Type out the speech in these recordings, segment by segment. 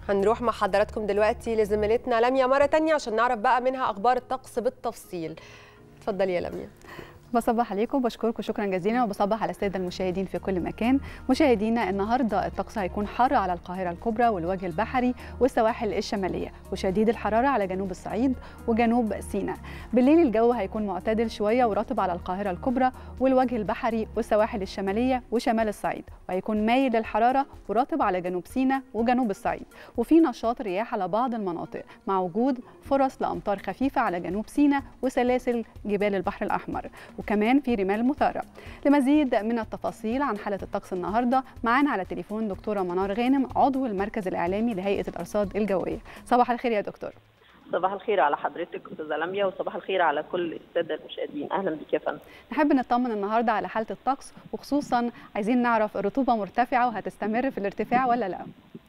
هنروح مع حضراتكم دلوقتي لزميلتنا لميا مرة تانية عشان نعرف بقى منها أخبار الطقس بالتفصيل اتفضلي يا لميا بصبح عليكم وبشكركم شكرا جزيلا وبصبح على الساده المشاهدين في كل مكان مشاهدينا النهارده الطقس هيكون حر على القاهره الكبرى والوجه البحري والسواحل الشماليه وشديد الحراره على جنوب الصعيد وجنوب سيناء بالليل الجو هيكون معتدل شويه ورطب على القاهره الكبرى والوجه البحري والسواحل الشماليه وشمال الصعيد وهيكون مايل للحراره ورطب على جنوب سيناء وجنوب الصعيد وفي نشاط رياح على بعض المناطق مع وجود فرص لامطار خفيفه على جنوب سيناء وسلاسل جبال البحر الاحمر وكمان في رمال مثارة لمزيد من التفاصيل عن حالة الطقس النهاردة معانا على تليفون دكتورة منار غانم عضو المركز الإعلامي لهيئة الأرصاد الجوية صباح الخير يا دكتور صباح الخير على حضرتك استاذه لميا وصباح الخير على كل الساده المشاهدين اهلا بك يا فندم نحب نطمن النهارده على حاله الطقس وخصوصا عايزين نعرف الرطوبه مرتفعه وهتستمر في الارتفاع ولا لا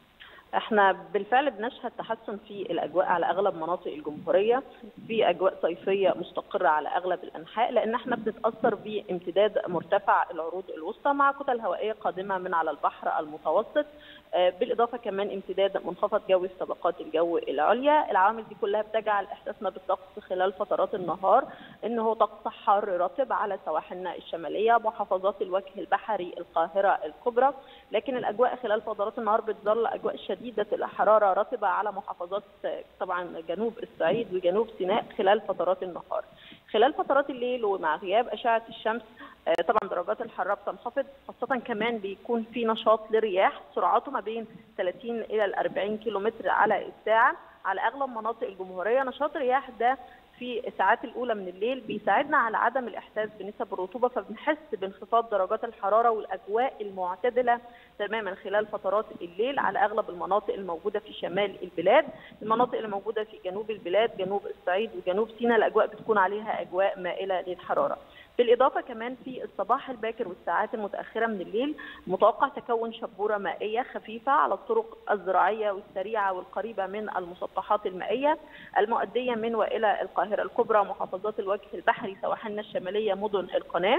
احنا بالفعل بنشهد تحسن في الاجواء على اغلب مناطق الجمهوريه في اجواء صيفيه مستقره على اغلب الانحاء لان احنا بنتاثر بامتداد مرتفع العروض الوسطى مع كتل هوائيه قادمه من على البحر المتوسط بالاضافه كمان امتداد منخفض جوي في طبقات الجو العليا العوامل دي كلها بتجعل احساسنا بالطقس خلال فترات النهار ان هو طقس حار رطب على سواحلنا الشماليه محافظات الوجه البحري القاهره الكبرى لكن الاجواء خلال فترات النهار بتظل اجواء شديده الحراره رطبه على محافظات طبعا جنوب الصعيد وجنوب سيناء خلال فترات النهار خلال فترات الليل ومع غياب اشعه الشمس طبعا درجات الحراره بتنخفض خاصه كمان بيكون في نشاط للرياح سرعته ما بين 30 الى 40 كيلومتر على الساعه على اغلب مناطق الجمهوريه نشاط الرياح ده في الساعات الاولى من الليل بيساعدنا على عدم الاحساس بنسب الرطوبه فبنحس بانخفاض درجات الحراره والاجواء المعتدله تماما خلال فترات الليل على اغلب المناطق الموجوده في شمال البلاد المناطق اللي موجوده في جنوب البلاد جنوب الصعيد وجنوب سيناء الاجواء بتكون عليها اجواء مائله للحراره بالإضافة كمان في الصباح الباكر والساعات المتأخرة من الليل متوقع تكون شبورة مائية خفيفة على الطرق الزراعية والسريعة والقريبة من المسطحات المائية المؤدية من وإلى القاهرة الكبرى محافظات الوجه البحري سواحلنا الشمالية مدن القناة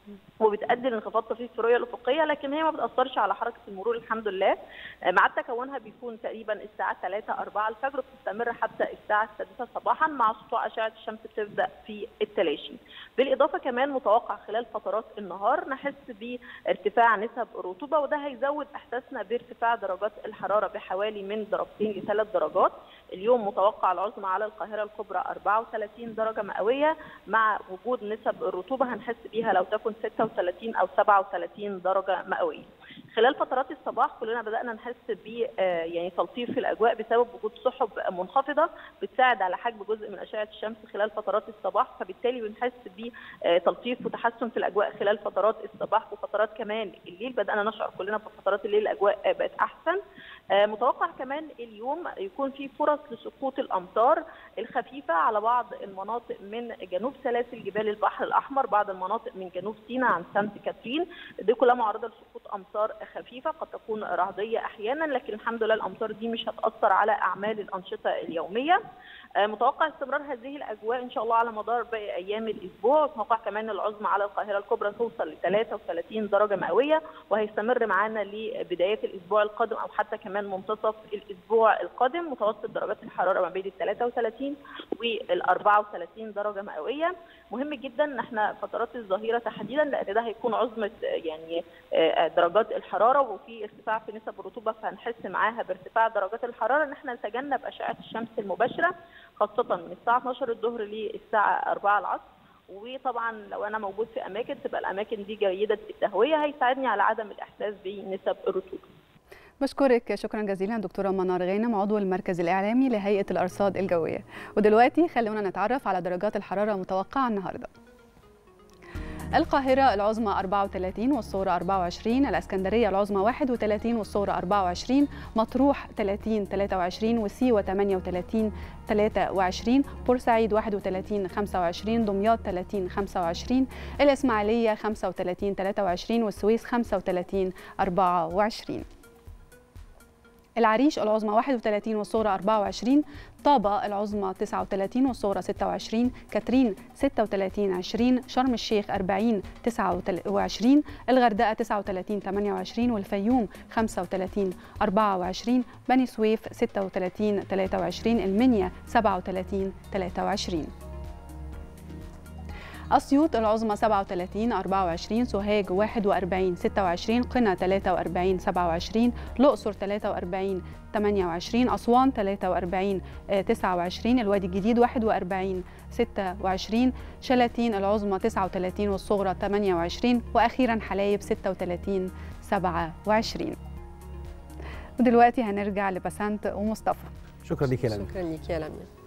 وبتؤدي لانخفاض طفيف في الرؤيه الافقيه لكن هي ما بتاثرش على حركه المرور الحمد لله مع تكونها بيكون تقريبا الساعه 3 4 الفجر بتستمر حتى الساعه 6 صباحا مع سطوع اشعه الشمس بتبدا في التلاشي بالاضافه كمان متوقع خلال فترات النهار نحس بارتفاع نسب الرطوبه وده هيزود احساسنا بارتفاع درجات الحراره بحوالي من درجتين لثلاث درجات اليوم متوقع العظمى على القاهره الكبرى 34 درجه مئويه مع وجود نسب الرطوبه هنحس بيها لو تكن 36 او 37 درجه مئويه. خلال فترات الصباح كلنا بدانا نحس ب يعني تلطيف في الاجواء بسبب وجود سحب منخفضه بتساعد على حجب جزء من اشعه الشمس خلال فترات الصباح فبالتالي بنحس بتلطيف وتحسن في الاجواء خلال فترات الصباح وفترات كمان الليل بدانا نشعر كلنا في فترات الليل الاجواء بقت احسن متوقع كمان اليوم يكون في فرص لسقوط الامطار الخفيفه على بعض المناطق من جنوب سلاسل جبال البحر الاحمر بعض المناطق من جنوب سيناء عن سانت كاترين دي كلها معرضه لسقوط امطار خفيفه قد تكون رعديه احيانا لكن الحمد لله الامطار دي مش هتاثر على اعمال الانشطه اليوميه متوقع استمرار هذه الاجواء ان شاء الله على مدار باقي ايام الاسبوع متوقع كمان العظمى على القاهره الكبرى توصل ل 33 درجه مئويه وهيستمر معانا لبدايات الاسبوع القادم او حتى كمان منتصف الاسبوع القادم متوسط درجات الحراره ما بين ال 33 وال 34 درجه مئويه مهم جدا ان احنا فترات الظهيره تحديدا لان ده هيكون عظمه يعني درجات الحراره وفي ارتفاع في نسب الرطوبه فهنحس معاها بارتفاع درجات الحراره ان احنا نتجنب اشعه الشمس المباشره خاصه من الساعه 12 الظهر للساعه 4 العصر وطبعا لو انا موجود في اماكن تبقى الاماكن دي جيده التهويه هيساعدني على عدم الاحساس بنسب الرطوبه بشكرك شكرا جزيلا دكتوره منار غانم عضو المركز الاعلامي لهيئه الارصاد الجويه ودلوقتي خلونا نتعرف على درجات الحراره المتوقعه النهارده القاهرة العظمى 34 والصورة 24 الأسكندرية العظمى 31 والصورة 24 مطروح 30 23 وسيوة 38 23 بورسعيد 31 25 دمياط 30 25 الإسماعيلية 35 23 والسويس 35 24 العريش العظمى 31 والصغرى 24 طابة العظمى 39 والصغرى 26 كاترين 36 20 شرم الشيخ 40 29 الغردقة 39 28 والفيوم 35 24 بني سويف 36 23 المنيا 37 23 أسيوط العظمى 37 24 سوهاج 41 26 قنا 43 27 الأقصر 43 28 أسوان 43 29 الوادي الجديد 41 26 شلاتين العظمى 39 والصغرى 28 وأخيرا حلايب 36 27 ودلوقتي هنرجع لبسنت ومصطفى شكرا لك يا لميا شكرا ليك يا لميا